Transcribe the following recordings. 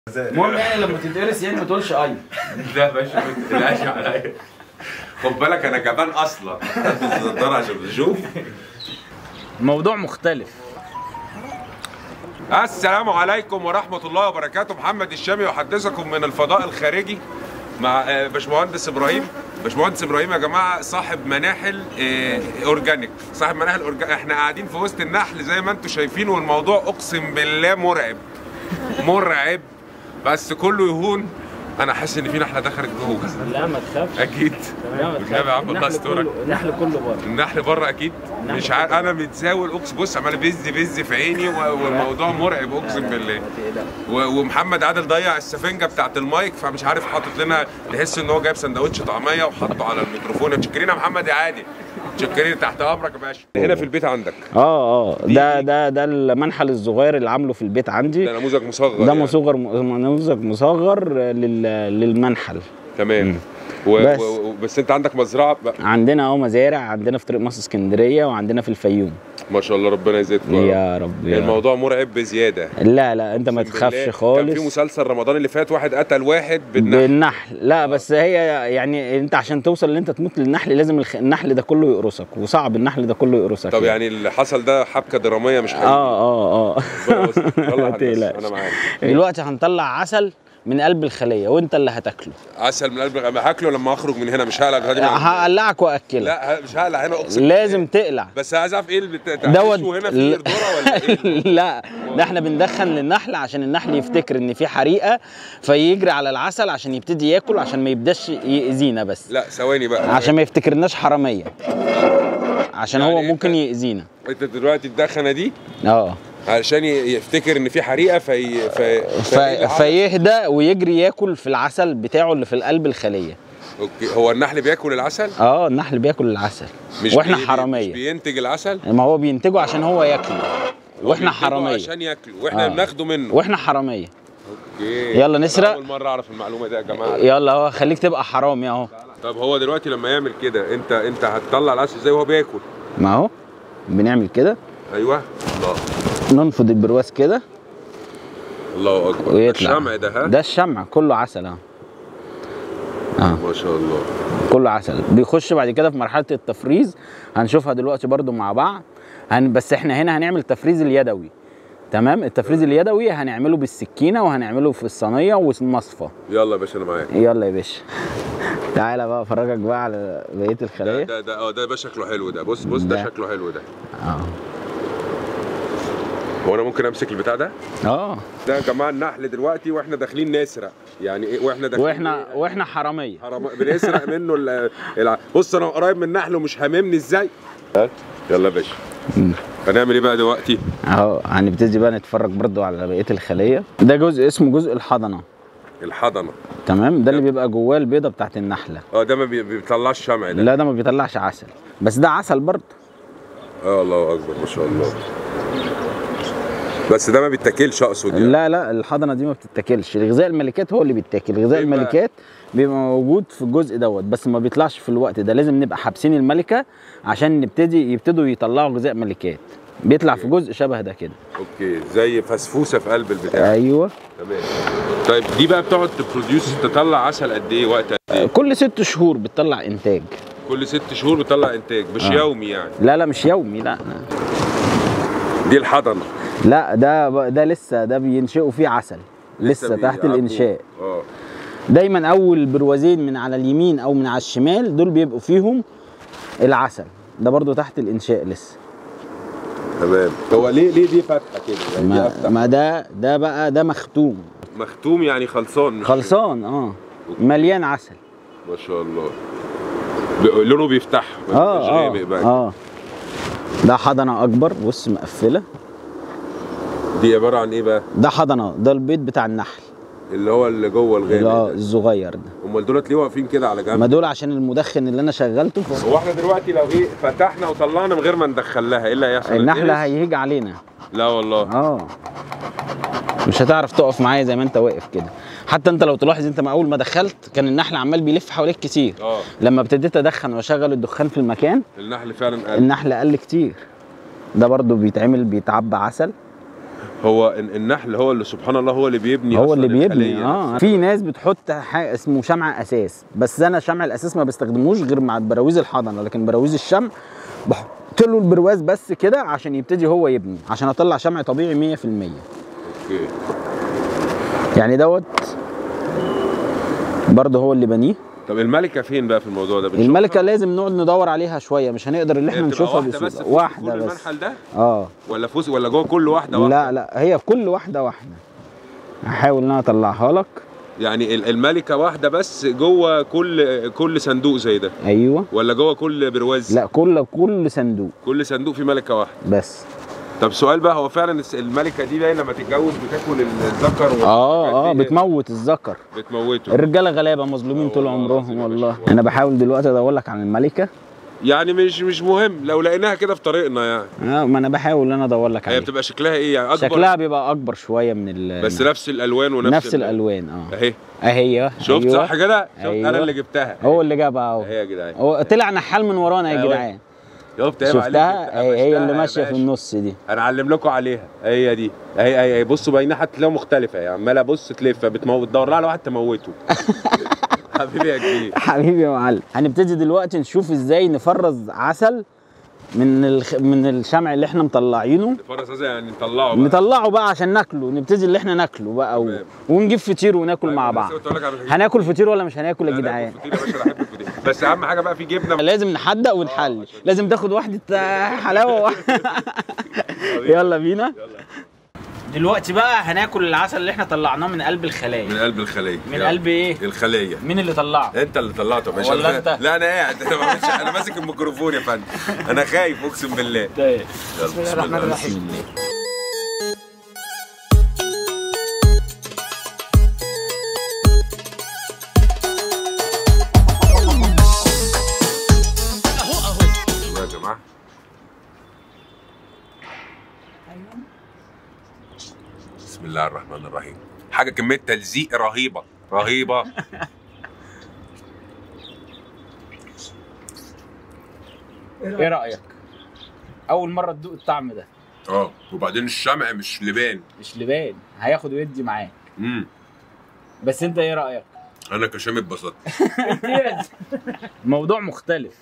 المهم يعني لما تتقرص يعني ما تقولش اي لا يا باشا ما تقلقش عليا خد بالك انا جبان اصلا بس النضاره عشان تشوف الموضوع مختلف السلام عليكم ورحمه الله وبركاته محمد الشامي يحدثكم من الفضاء الخارجي مع آه، باشمهندس ابراهيم باشمهندس ابراهيم يا جماعه صاحب مناحل آه، اورجانيك صاحب مناحل اورجانيك احنا قاعدين في وسط النحل زي ما انتم شايفين والموضوع اقسم بالله مرعب مرعب بس كله يهون انا حاسس ان في نحله دخلت جوه لا ما تخافش اكيد لا ما والنبي يا عم الله النحل يسترك كله النحل كله بره النحل بره اكيد النحل مش عارف انا متزاول اقسم بص عمال بيز بيز في عيني و- والموضوع مرعب اقسم بالله ما تقلقش و- ومحمد عادل ضيع السفنجه بتاعت المايك فمش عارف حاطط لنا تحس ان هو جايب سندوتش طعميه وحطه على الميكروفون متشكرين يا محمد يا عادل متشكرين تحت امرك يا باشا هنا في البيت عندك اه اه ده ده ده المنحل الصغير اللي عامله في البيت عندي ده نموذج مصغر ده يعني. مصغر نموذج مصغر لل للمنحل تمام و... بس. و... و... بس انت عندك مزرعه بقى. عندنا اهو مزارع عندنا في طريق مصر اسكندريه وعندنا في الفيوم ما شاء الله ربنا يزيدكم يا رب. يا رب يا رب. الموضوع مرعب بزياده لا لا انت ما أقسم تخافش بالله. خالص كان في مسلسل رمضان اللي فات واحد قتل واحد بالنحل بالنحل لا بس هي يعني انت عشان توصل ان انت تموت للنحل لازم الخ- النحل ده كله يقرصك وصعب النحل ده كله يقرصك طب يعني اللي حصل ده حبكه دراميه مش حقيقيه اه اه اه ربنا يستر. يلا ما يا هندسة، تقلقش. انا معاك دلوقتي هنطلع عسل من قلب الخليه وانت اللي هتاكله عسل من قلبي أنا هاكله لما اخرج من هنا مش هقلق غادي هقلعك واكلك لا ه- مش هقلق هنا اقسم لازم تقلع بس عايز اعرف ايه اللي بت- دوت تعيشوا هنا في ذره ولا ايه لا ده احنا بندخن للنحل عشان النحل يفتكر ان في حريقه فيجري على العسل عشان يبتدي ياكل عشان ما يبداش يأذينا بس لا ثواني بقى عشان ما يفتكرناش حراميه عشان يعني هو انت- ممكن يأذينا انت دلوقتي الدخنه دي اه علشان ي- يفتكر ان في حريقه في في ف... فيهدى ويجري ياكل في العسل بتاعه اللي في القلب الخليه اوكي هو النحل بياكل العسل اه النحل بياكل العسل مش واحنا بي- مش حراميه بينتج العسل ما هو بينتجه عشان هو ياكله هو واحنا بينتجه حراميه عشان ياكله واحنا آه. بناخده منه واحنا حراميه اوكي يلا أنا نسرق. اول مره اعرف المعلومه دي يا جماعه يلا هو خليك تبقى حرامي اهو طب هو دلوقتي لما يعمل كده انت انت هتطلع العسل ازاي وهو بياكل ما هو بنعمل كده ايوه الله ننفض البرواز كده الله اكبر ويطلع الشمع ده ها ده الشمع كله عسل اهو اه ما شاء الله كله عسل بيخش بعد كده في مرحله التفريز هنشوفها دلوقتي برضو مع بعض هن بس احنا هنا هنعمل التفريز اليدوي تمام التفريز اليدوي هنعمله بالسكينه وهنعمله في الصينيه والمصفى يلا يا باشا انا معاك يلا يا باشا تعالى بقى افرجك بقى على بقيه ده الخلايا ده ده اه ده بقى شكله حلو ده بص بص ده ده. شكله حلو ده اه هو انا ممكن امسك البتاع ده اه ده يا جماعه النحل دلوقتي واحنا داخلين نسرق يعني ايه واحنا داخلين واحنا واحنا حراميه حرام بنسرق منه ال- الع... بص انا قريب من النحل ومش هاممني ازاي يلا يا باشا مم. هنعمل ايه بقى دلوقتي اهو هنبتدي بقى نتفرج برضو على بقيه الخليه ده جزء اسمه جزء الحضنه الحضنه تمام ده اللي بيبقى جواه البيضه بتاعت النحله اه ده ما بي- بيطلعش شمع ده لا ده ما بيطلعش عسل بس ده عسل برضه اه الله اكبر ما شاء الله بس ده ما بيتاكلش اقصد يعني لا لا الحضنه دي ما بتتاكلش غذاء الملكات هو اللي بيتاكل غذاء بيبقى- الملكات بيبقى موجود في الجزء دوت بس ما بيطلعش في الوقت ده لازم نبقى حابسين الملكه عشان نبتدي يبتدوا يطلعوا غذاء ملكات بيطلع في جزء شبه ده كده اوكي زي فسفوسه في قلب البتاع ايوه تمام طيب دي بقى بتقعد تبروديوس تطلع عسل قد ايه وقت قد ايه كل ست شهور بتطلع انتاج كل ست شهور بتطلع انتاج مش آه. يومي يعني لا لا مش يومي لا دي الحضنه لا ده ده لسه ده بينشئوا فيه عسل لسه, تحت بيعبوا. الانشاء اه دايما اول بروازين من على اليمين او من على الشمال دول بيبقوا فيهم العسل ده برضو تحت الانشاء لسه تمام هو ليه ليه دي فاتحه كده يعني دي ما, افتح ما ده ده بقى ده مختوم مختوم يعني خلصان مش خلصان اه مليان عسل ما شاء الله ب- لونه بيفتح مش اه غامق اه بقى اه ده حضنه اكبر بص مقفله دي عباره عن ايه بقى ده حضنه ده البيض بتاع النحل اللي هو اللي جوه اللي الغامق هو ده الصغير ده امال دولت ليه واقفين كده على ما جنب دول عشان المدخن اللي انا شغلته ف- هو احنا دلوقتي لو ايه فتحنا وطلعنا من غير ما ندخل لها ايه اللي هيحصل النحله هتقرص؟ هيهيج علينا لا والله اه مش هتعرف تقف معايا زي ما انت واقف كده حتى انت لو تلاحظ انت ما اول ما دخلت كان النحل عمال بيلف حواليك كتير اه لما ابتديت ادخن واشغل الدخان في المكان النحل فعلا قال النحل قل كتير ده برضو بيتعمل بيتعبى عسل هو ال- النحل هو اللي سبحان الله هو اللي بيبني هو أصلاً اللي بيبني الخلية اه نفسها. في ناس بتحط حاجه اسمه شمع اساس بس انا شمع الاساس ما بستخدموش غير مع براويز الحضنه لكن براويز الشمع بحط له البرواز بس كده عشان يبتدي هو يبني عشان اطلع شمع طبيعي 100% اوكي يعني دوت برضه هو اللي بنيه طب الملكه فين بقى في الموضوع ده بنشوفها؟ الملكه لازم نقعد ندور عليها شويه مش هنقدر اللي هي احنا بتبقى نشوفها واحده بس بسهوله في واحده كل بس المنحل ده اه ولا فوز ولا جوه كل واحده واحده لا لا هي في كل واحده واحده هحاول ان انا اطلعها لك يعني ال- الملكه واحده بس جوه كل كل صندوق زي ده ايوه ولا جوه كل برواز لا كل كل صندوق كل صندوق فيه ملكه واحده بس طب سؤال بقى هو فعلا الس- الملكه دي باين لما تتجوز بتاكل الذكر والحاجات اه اه دي بتموت الذكر بتموته الرجاله غلابه مظلومين آه طول والله عمرهم العظيم يا والله باشا. انا بحاول دلوقتي ادور لك عن الملكه يعني مش مش مهم لو لقيناها كده في طريقنا يعني اه ما انا بحاول ان انا ادور لك هي عليها بتبقى شكلها ايه يعني اكبر شكلها بيبقى اكبر شويه من ال بس نفس الالوان ونفس نفس ال- الالوان اه اهي اهي شفت أيوة. صح كده شفت أيوة. انا اللي جبتها هو اللي جابها اهو اهي يا جدعان هو طلع نحال من ورانا يا أهو. جدعان شفت عيب عليك شفتها أنت هي, هي قفشتها اللي يا ماشيه في باشا. النص دي هنعلم لكم عليها هي دي اهي اهي اهي بصوا باينه هتلاقيها مختلفه يعني عماله بص تلف بتموت تدور لها على واحد تموته حبيبي يا كبير حبيبي يا معلم هنبتدي دلوقتي نشوف ازاي نفرز عسل من الخ... من الشمع اللي احنا مطلعينه فرس هذا يعني نطلعه بقى نطلعه بقى عشان ناكله نبتدي اللي احنا ناكله بقى و... تمام. ونجيب فطير وناكل مع أنا بعض لسه كنت أقول لك على- هناكل فطير ولا مش هناكل يا لا، جدعان ناكل فطير يا باشا أنا أحب الفطير. بس اهم حاجه بقى في جبنه لازم نحدق ونحلي لازم تاخد واحدة حلاوة واحدة يلا بينا دلوقتي بقى هناكل العسل اللي احنا طلعناه من قلب من الخلايا قلب الخليه من يلا. قلب ايه؟ الخليه مين اللي طلعه؟ انت اللي طلعته يا باشا ولا أنا- أنت؟ لا انا قاعد انا ما بعملش- انا ماسك الميكروفون يا فندم انا خايف اقسم بالله طيب يلا، بسم الله الرحمن الرحيم يا جماعه بسم الله الرحمن الرحيم حاجه كميه تلزيق رهيبه رهيبه ايه رأيك؟ أول مرة تدوق الطعم ده اه وبعدين الشمع مش لبان مش لبان هياخد ويدي معاك امم بس أنت إيه رأيك؟ انا كشام اتبسطت موضوع مختلف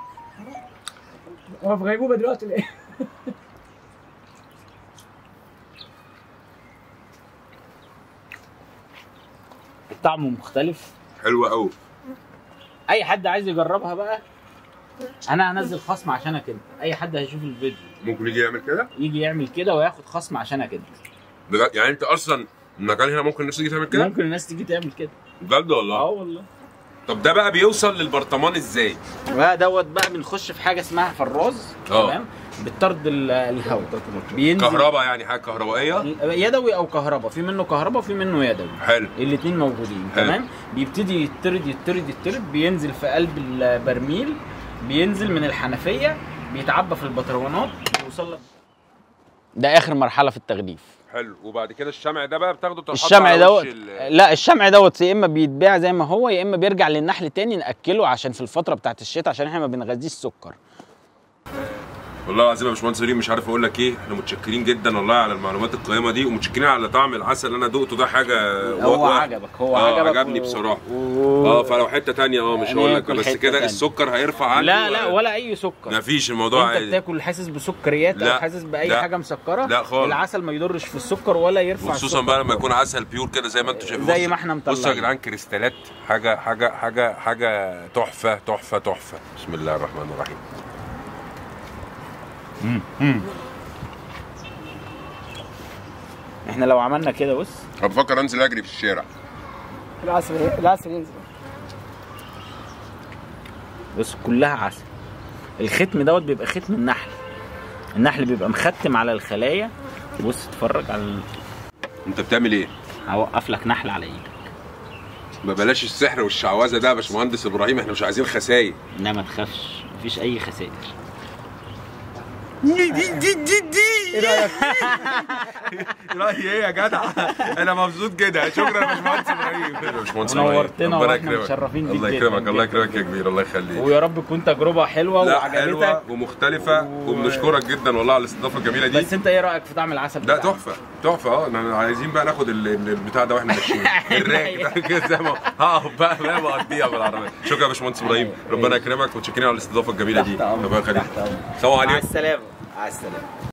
هو في غيبوبه دلوقتي ولا ايه؟ الطعم مختلف حلوه قوي اي حد عايز يجربها بقى انا هنزل خصم عشانك انت اي حد هيشوف الفيديو ممكن يجي يعمل كده يجي يعمل كده وياخد خصم عشانك انت بجد يعني انت اصلا المكان هنا ممكن الناس تيجي تعمل كده ممكن الناس تيجي تعمل كده بجد والله والله طب ده بقى بيوصل للبرطمان ازاي بقى دوت بقى بنخش في حاجه اسمها فراز اه. تمام بتطرد ال- الهواء بينزل كهرباء يعني حاجه كهربائيه يدوي او كهرباء في منه كهرباء وفي منه يدوي حلو الاثنين موجودين حلو. تمام بيبتدي يطرد يطرد يطرد بينزل في قلب البرميل بينزل من الحنفيه بيتعبى في البطرونات بيوصل لك ده اخر مرحله في التغليف حلو وبعد كده الشمع ده بقى بتاخده تحطه الشمع على وش دوت ال- لا الشمع دوت يا اما بيتباع زي ما هو يا اما بيرجع للنحل تاني ناكله عشان في الفتره بتاعت الشتاء عشان احنا ما بنغذيش سكر والله العظيم يا باشمهندس ريم مش عارف اقول لك ايه احنا متشكرين جدا والله على المعلومات القيمه دي ومتشكرين على طعم العسل اللي انا دقته ده حاجه هو واحد. عجبك هو اه عجبك عجبني و- بصراحه و... اه فلو حته تانية اه مش يعني هقول لك آكل بس حتة كده تانية. السكر هيرفع عني لا لا ولا اي سكر مفيش الموضوع انت عادي بتاكل حاسس بسكريات لا، او حاسس باي لا، حاجه مسكره لا خالص. العسل ما يضرش في السكر ولا يرفع وخصوصا السكر بقى لما يكون عسل بيور كده زي ما انتم شايفين زي بص- ما احنا بصوا يا مطلعين. جدعان كريستالات حاجه حاجه حاجه حاجه تحفه تحفه تحفه بسم الله الرحمن الرحيم احنا لو عملنا كده بص انا بفكر انزل اجري في الشارع العسل العسل ينزل بص كلها عسل الختم دوت بيبقى ختم النحل النحل بيبقى مختم على الخلايا بص اتفرج على ال- انت بتعمل ايه؟ هوقف لك نحل على ايدك ما بلاش السحر والشعوذه ده يا باشمهندس ابراهيم احنا مش عايزين خساير لا ما تخافش مفيش اي خسائر ايه رايك؟ رايي ايه يا جدع انا مبسوط كده شكرا يا باشمهندس ابراهيم يا باشمهندس إبراهيم. نورتنا ربنا وإحنا يكرمك. متشرفين بيك الله جداً يكرمك الله جداً. يكرمك يا كبير الله يخليك ويا رب تكون تجربه حلوه لا حلوه وعجبتك ومختلفه وبنشكرك جدا والله على الاستضافه الجميله دي بس انت ايه رايك في طعم العسل لا بتاعك؟ تحفه تحفه اه احنا عايزين بقى ناخد ال- ال- البتاع ده واحنا ماشيين الراك ده كده زي ما هقف بقى فاهم اقضيها بالعربيه شكرا يا باشمهندس ابراهيم ربنا يكرمك وتشكرين على الاستضافه الجميله دي تحت أمرك، ربنا يخليك تحت أمرك. سلام مع عليكم السلامه مع السلامه